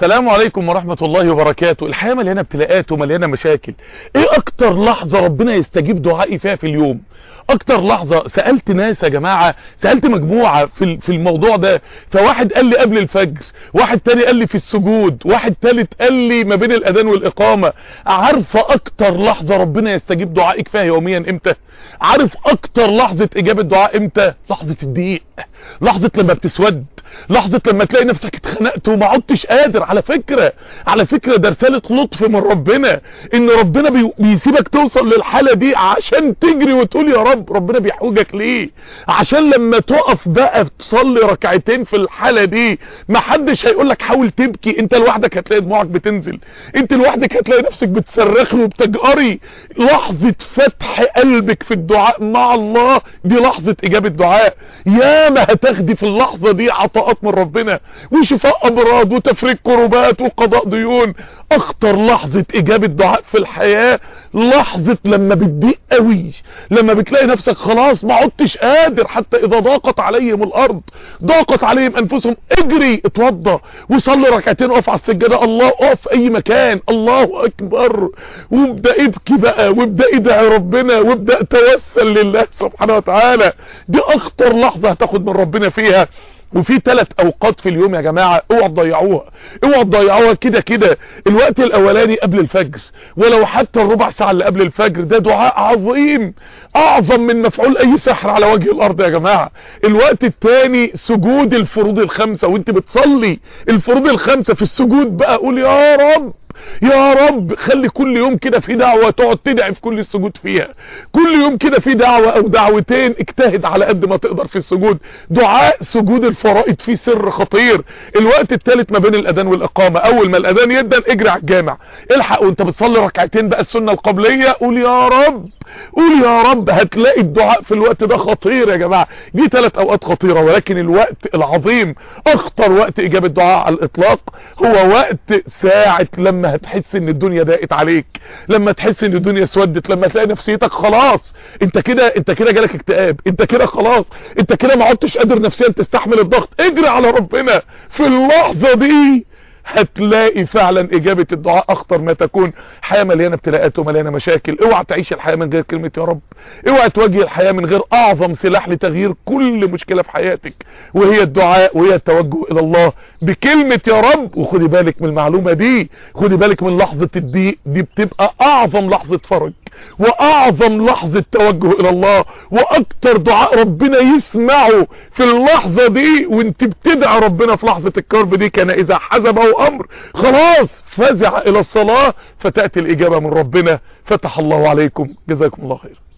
السلام عليكم ورحمة الله وبركاته الحياة مليانة ابتلاءات ومليانة مشاكل ايه اكتر لحظة ربنا يستجيب دعائي فيها في اليوم اكتر لحظة سألت ناس يا جماعة سألت مجموعة في في الموضوع ده فواحد قال لي قبل الفجر واحد تاني قال لي في السجود واحد تالت قال لي ما بين الاذان والاقامة عارفة اكتر لحظة ربنا يستجيب دعائك فيها يوميا امتى عارف اكتر لحظة اجابة دعاء امتى لحظة الضيق لحظة لما بتسود لحظة لما تلاقي نفسك اتخنقت وما عدتش قادر على فكرة على فكرة ده رسالة لطف من ربنا ان ربنا بي... بيسيبك توصل للحالة دي عشان تجري وتقول يا رب ربنا بيحوجك ليه عشان لما تقف بقى تصلي ركعتين في الحالة دي ما حدش هيقول لك حاول تبكي انت لوحدك هتلاقي دموعك بتنزل انت لوحدك هتلاقي نفسك بتصرخي وبتجأري لحظة فتح قلبك في الدعاء مع الله دي لحظة اجابة دعاء يا ما هتاخدي في اللحظة دي عطاءات من ربنا وشفاء امراض وتفريج كروبات وقضاء ديون اخطر لحظة اجابة دعاء في الحياة لحظة لما بتضيق قوي لما بتلاقي نفسك خلاص ما عدتش قادر حتى اذا ضاقت عليهم الارض ضاقت عليهم انفسهم اجري اتوضى وصلي ركعتين اقف على السجادة الله اقف في اي مكان الله اكبر وابدا ابكي بقى وابدا ادعي ربنا وابدا توسل لله سبحانه وتعالى دي اخطر لحظة هتاخد من ربنا فيها وفي ثلاث اوقات في اليوم يا جماعة اوعوا تضيعوها اوعوا تضيعوها كده كده الوقت الاولاني قبل الفجر ولو حتى الربع ساعة اللي قبل الفجر ده دعاء عظيم اعظم من مفعول اي سحر على وجه الارض يا جماعة الوقت الثاني سجود الفروض الخمسة وانت بتصلي الفروض الخمسة في السجود بقى قول يا رب يا رب خلي كل يوم كده في دعوة تقعد تدعي في كل السجود فيها كل يوم كده في دعوة او دعوتين اجتهد على قد ما تقدر في السجود دعاء سجود الفرائض فيه سر خطير الوقت الثالث ما بين الاذان والاقامة اول ما الاذان يدن اجري على الجامع الحق وانت بتصلي ركعتين بقى السنة القبلية قول يا رب قول يا رب هتلاقي الدعاء في الوقت ده خطير يا جماعة دي ثلاث اوقات خطيرة ولكن الوقت العظيم اخطر وقت اجابة دعاء على الاطلاق هو وقت ساعة لما هتحس ان الدنيا ضاقت عليك لما تحس ان الدنيا اسودت لما تلاقي نفسيتك خلاص انت كده انت كده جالك اكتئاب انت كده خلاص انت كده ما عدتش قادر نفسيا تستحمل الضغط اجري على ربنا في اللحظة دي هتلاقي فعلا اجابة الدعاء اخطر ما تكون حياة مليانة ابتلاءات ومليانة مشاكل اوعى تعيش الحياة من غير كلمة يا رب اوعى تواجه الحياة من غير اعظم سلاح لتغيير كل مشكلة في حياتك وهي الدعاء وهي التوجه الى الله بكلمة يا رب وخدي بالك من المعلومة دي خدي بالك من لحظة الضيق دي بتبقى اعظم لحظة فرج واعظم لحظة توجه الى الله واكتر دعاء ربنا يسمعه في اللحظة دي وانت بتدعي ربنا في لحظة الكرب دي كان اذا حزبه امر خلاص فزع الى الصلاة فتأتي الاجابة من ربنا فتح الله عليكم جزاكم الله خير